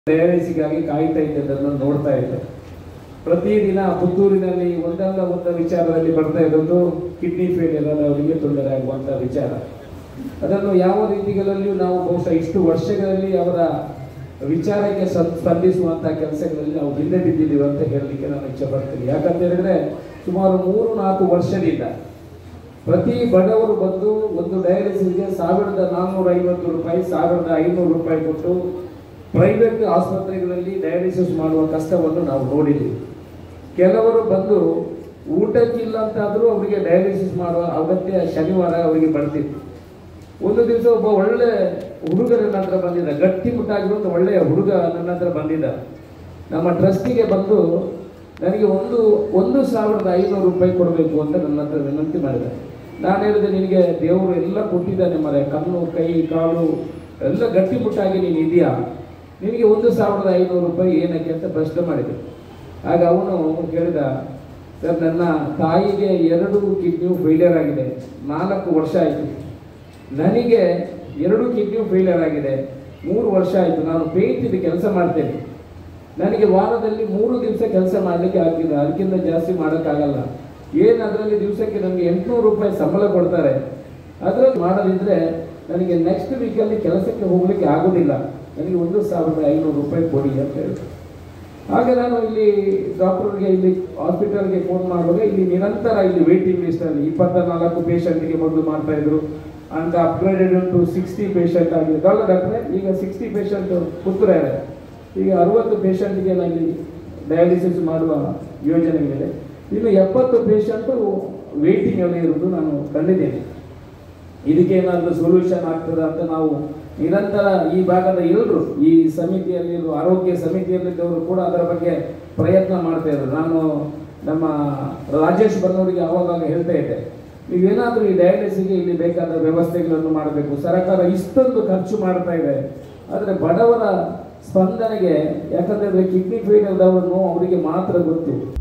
ಡಯಾಲಿಸಿಗಾಗಿ ಕಾಯ್ತಾ ಇದ್ದದನ್ನು ನೋಡ್ತಾ ಇದ್ದೆ ಪ್ರತಿದಿನ ಪುತ್ತೂರಿನಲ್ಲಿ ಒಂದಲ್ಲ ಒಂದು ವಿಚಾರದಲ್ಲಿ ಬರ್ತಾ ಇರೋದು ಕಿಡ್ನಿ ಫೇಲಿಯರ್ ಅವರಿಗೆ ತೊಂದರೆ ಆಗುವಂತ ವಿಚಾರ ಅದನ್ನು ಯಾವ ರೀತಿಗಳಲ್ಲಿಯೂ ನಾವು ಬಹುಶಃ ಇಷ್ಟು ವರ್ಷಗಳಲ್ಲಿ ಅವರ ವಿಚಾರಕ್ಕೆ ಸಂ- ಸ್ಪಂದಿಸುವಂತ ಕೆಲಸಗಳಲ್ಲಿ ನಾವು ಹಿಂದೆ ಬಿದ್ದಿದ್ದೀವಿ ಅಂತ ಹೇಳಲಿಕ್ಕೆ ನಾನು ಇಚ್ಛೆ ಪಡ್ತೀನಿ ಯಾಕಂತ ಹೇಳಿದ್ರೆ ಸುಮಾರು ಮೂರು ನಾಲ್ಕು ವರ್ಷದಿಂದ ಪ್ರತಿ ಬಡವರು ಬಂದು ಒಂದು ಡಯಾಲಿಸಿಸ್ಗೆ ಸಾವಿರದ ನಾನ್ನೂರ ಐವತ್ತು ರೂಪಾಯಿ ಸಾವಿರದ ಐನೂರು ರೂಪಾಯಿ ಕೊಟ್ಟು ಪ್ರೈವೇಟ್ ಆಸ್ಪತ್ರೆಗಳಲ್ಲಿ ಡಯಾಲಿಸಿಸ್ ಮಾಡುವ ಕಷ್ಟವನ್ನು ನಾವು ನೋಡಿದ್ದೀವಿ ಕೆಲವರು ಬಂದು ಊಟಕ್ಕಿಲ್ಲ ಅಂತಾದರೂ ಅವರಿಗೆ ಡಯಾಲಿಸಿಸ್ ಮಾಡುವ ಅಗತ್ಯ ಶನಿವಾರ ಅವರಿಗೆ ಬರ್ತಿತ್ತು ಒಂದು ದಿವಸ ಒಬ್ಬ ಒಳ್ಳೆ ಹುಡುಗ ನನ್ನ ಹತ್ರ ಬಂದಿದ್ದ ಗಟ್ಟಿ ಮುಟ್ಟಾಗಿರೋ ಒಂದು ಒಳ್ಳೆಯ ಹುಡುಗ ನನ್ನ ಹತ್ರ ಬಂದಿದ್ದ ನಮ್ಮ ಟ್ರಸ್ಟಿಗೆ ಬಂದು ನನಗೆ ಒಂದು ಒಂದು ಸಾವಿರದ ಐನೂರು ರೂಪಾಯಿ ಕೊಡಬೇಕು ಅಂತ ನನ್ನ ಹತ್ರ ವಿನಂತಿ ಮಾಡಿದ ನಾನು ಹೇಳಿದೆ ನಿನಗೆ ದೇವರು ಎಲ್ಲ ಕೊಟ್ಟಿದ್ದಾನೆ ಮರೆ ಕಣ್ಣು ಕೈ ಕಾಲು ಎಲ್ಲ ಗಟ್ಟಿ ಮುಟ್ಟಾಗಿ ನೀನು ಇದೆಯಾ ನಿನಗೆ ಒಂದು ಸಾವಿರದ ಐನೂರು ರೂಪಾಯಿ ಏನಕ್ಕೆ ಅಂತ ಪ್ರಶ್ನೆ ಮಾಡಿದೆ ಆಗ ಅವನು ಹೇಳಿದ ಸರ್ ನನ್ನ ತಾಯಿಗೆ ಎರಡು ಕಿಡ್ನಿಯು ಫೇಲಿಯರ್ ಆಗಿದೆ ನಾಲ್ಕು ವರ್ಷ ಆಯಿತು ನನಗೆ ಎರಡು ಕಿಡ್ನಿಯು ಫೇಲಿಯರ್ ಆಗಿದೆ ಮೂರು ವರ್ಷ ಆಯಿತು ನಾನು ಪೇಂಟಿದ ಕೆಲಸ ಮಾಡ್ತೇನೆ ನನಗೆ ವಾರದಲ್ಲಿ ಮೂರು ದಿವಸ ಕೆಲಸ ಮಾಡಲಿಕ್ಕೆ ಆಗ್ತಿಲ್ಲ ಅದಕ್ಕಿಂತ ಜಾಸ್ತಿ ಮಾಡೋಕ್ಕಾಗಲ್ಲ ಏನು ಅದರಲ್ಲಿ ದಿವಸಕ್ಕೆ ನನಗೆ ಎಂಟುನೂರು ರೂಪಾಯಿ ಸಂಬಳ ಕೊಡ್ತಾರೆ ಅದರಲ್ಲಿ ಮಾಡೋದಿದ್ರೆ ನನಗೆ ನೆಕ್ಸ್ಟ್ ವೀಕಲ್ಲಿ ಕೆಲಸಕ್ಕೆ ಹೋಗ್ಲಿಕ್ಕೆ ಆಗೋದಿಲ್ಲ ನನಗೆ ಒಂದು ಸಾವಿರದ ಐನೂರು ರೂಪಾಯಿ ಕೊಡಿ ಅಂತ ಹೇಳಿದ್ರು ಆಗ ನಾನು ಇಲ್ಲಿ ಡಾಕ್ಟರ್ಗೆ ಇಲ್ಲಿ ಹಾಸ್ಪಿಟಲ್ಗೆ ಫೋನ್ ಮಾಡುವಾಗ ಇಲ್ಲಿ ನಿರಂತರ ಇಲ್ಲಿ ವೇಟಿಂಗ್ ಲಿಸ್ಟ್ ಅಲ್ಲಿ ಇಪ್ಪತ್ತ ನಾಲ್ಕು ಪೇಷಂಟ್ಗೆ ಮೊದಲು ಮಾಡ್ತಾ ಇದ್ರು ಅಂತ ಅಪ್ಗ್ರೇಡೆಡ್ ಟು ಸಿಕ್ಸ್ಟಿ ಪೇಷಂಟ್ ಆಗಿದೆ ಅಲ್ಲ ಡಾಕ್ಟ್ರೆ ಈಗ ಸಿಕ್ಸ್ಟಿ ಪೇಷಂಟ್ ಪುತ್ರ ಇದೆ ಈಗ ಅರವತ್ತು ಪೇಷಂಟ್ಗೆ ಇಲ್ಲಿ ಡಯಾಲಿಸಿಸ್ ಮಾಡುವ ಯೋಜನೆ ಇದೆ ಇನ್ನು ಎಪ್ಪತ್ತು ಪೇಷಂಟು ವೇಟಿಂಗ್ ಅಲ್ಲಿ ಇರುವುದು ನಾನು ಕಂಡಿದ್ದೇನೆ ಇದಕ್ಕೆ ಏನಾದರೂ ಸೊಲ್ಯೂಷನ್ ಆಗ್ತದ ಅಂತ ನಾವು ನಿರಂತರ ಈ ಭಾಗದ ಎಲ್ಲರೂ ಈ ಸಮಿತಿಯಲ್ಲಿ ಆರೋಗ್ಯ ಸಮಿತಿಯಲ್ಲಿದ್ದವರು ಕೂಡ ಅದರ ಬಗ್ಗೆ ಪ್ರಯತ್ನ ಮಾಡ್ತಾ ಇದ್ರು ನಾನು ನಮ್ಮ ರಾಜೇಶ್ ಬನ್ನೂರಿಗೆ ಅವಾಗ ಹೇಳ್ತಾ ಇದ್ದೆ ನೀವೇನಾದರೂ ಈ ಡಯಾಲಿಸಿಸ್ಗೆ ಇಲ್ಲಿ ಬೇಕಾದ ವ್ಯವಸ್ಥೆಗಳನ್ನು ಮಾಡಬೇಕು ಸರ್ಕಾರ ಇಷ್ಟೊಂದು ಖರ್ಚು ಮಾಡ್ತಾ ಇದೆ ಆದರೆ ಬಡವರ ಸ್ಪಂದನೆಗೆ ಯಾಕಂದ್ರೆ ಕಿಡ್ನಿ ಫೇಲ್ ಆದವರನ್ನು ಅವರಿಗೆ ಮಾತ್ರ ಗೊತ್ತು